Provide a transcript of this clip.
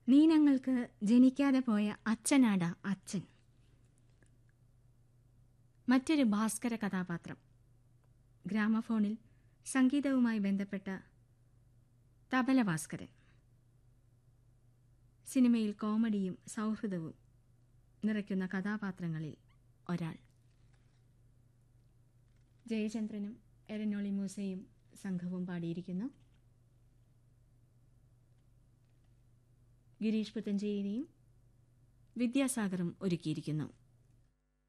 നീ ഞങ്ങൾക്ക് ജനിക്കാതെ പോയ അച്ഛനാട അച്ഛൻ മറ്റൊരു ഭാസ്കര കഥാപാത്രം ഗ്രാമഫോണിൽ സംഗീതവുമായി ബന്ധപ്പെട്ട തബല ഭാസ്കരൻ സിനിമയിൽ കോമഡിയും സൗഹൃദവും നിറയ്ക്കുന്ന കഥാപാത്രങ്ങളിൽ ഒരാൾ ജയചന്ദ്രനും എരനോളി മൂസയും സംഘവും പാടിയിരിക്കുന്നു ഗിരീഷ് പുത്തഞ്ചേരിയും വിദ്യാസാഗറും ഒരുക്കിയിരിക്കുന്നു